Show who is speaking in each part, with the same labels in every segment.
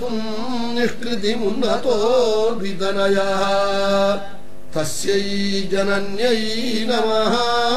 Speaker 1: निष्कृतिमुन्नतोर्वितनया तस्यै जनन्यै नमः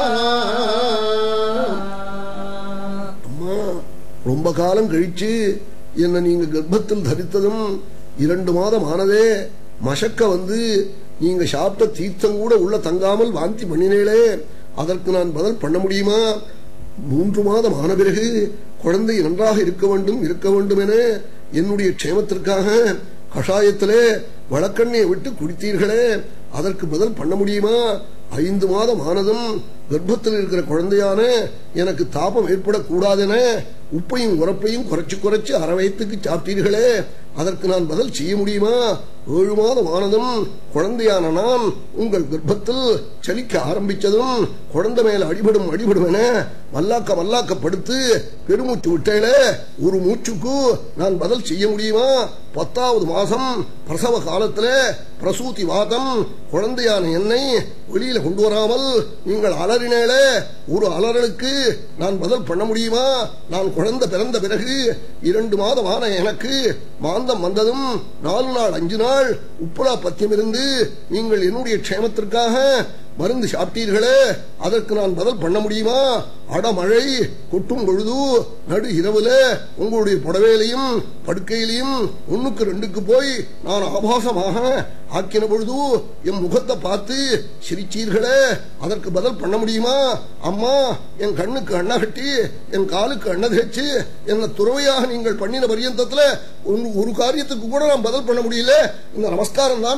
Speaker 1: அம்மா ரொம்ப காலம் கழிச்சு என்ன நீங்க கர்ப்பத்தில் தரித்ததும் இரண்டு மாதம் ஆனதே மஷக்க வந்து நீங்க சாப்பிட்ட தீர்த்தம் கூட உள்ள தங்காமல் வாந்தி பண்ணினேளே அதற்கு நான் பதில் பண்ண முடியுமா மூன்று மாதம் ஆன பிறகு குழந்தை நன்றாக இருக்க வேண்டும் இருக்க வேண்டும் என என்னுடைய க்ஷேமத்திற்காக கஷாயத்திலே வழக்கண்ணையை விட்டு குடித்தீர்களே அதற்கு பதில் பண்ண முடியுமா ஐந்து மாதம் ஆனதும் கர்ப்பத்தில் இருக்கிற குழந்தையான எனக்கு தாபம் ஏற்படக்கூடாதென உப்பையும் உரப்பையும் குறைச்சு குறைச்சு அரை வயத்துக்கு சாப்பிட்டீர்களே அதற்கு நான் பதில் செய்ய முடியுமா ஏழு மாதம் ஆனதும் குழந்தையான நான் உங்கள் கர்ப்பத்தில் சலிக்க ஆரம்பிச்சதும் குழந்தை மேல அடிபடும் அடிபடும் என மல்லாக்க மல்லாக்க படுத்து பெருமூச்சு விட்டேளே ஒரு மூச்சுக்கு நான் பதில் செய்ய முடியுமா பத்தாவது மாசம் பிரசவ காலத்துல பிரசூதி வாதம் குழந்தையான என்னை வெளியில கொண்டு வராமல் நீங்கள் அலறினேளே ஒரு அலறலுக்கு நான் பதில் பண்ண முடியுமா நான் குழந்தை பிறந்த பிறகு இரண்டு மாதமான எனக்கு மாந்தம் வந்ததும் நாலு நாள் அஞ்சு நாள் உப்புலா பத்தியம் இருந்து நீங்கள் என்னுடைய க்ஷேமத்திற்காக மருந்து சாப்பிட்டீர்களே அதற்கு நான் பதில் பண்ண முடியுமா அடமழை கொட்டும் பொழுது நடு இரவுல உங்களுடைய புடவையிலையும் படுக்கையிலையும் ஒண்ணுக்கு ரெண்டுக்கு போய் நான் ஆபாசமாக ஆக்கின பொழுது என் முகத்தை பார்த்து சிரிச்சீர்களே அதற்கு பதில் பண்ண முடியுமா அம்மா என் கண்ணுக்கு அண்ணா கட்டி என் காலுக்கு அண்ணா தேய்ச்சு என்ன துறவையாக நீங்கள் பண்ணின பரியந்தத்துல ஒரு காரியத்துக்கு கூட நான் பதில் பண்ண முடியல இந்த நமஸ்காரம் தான்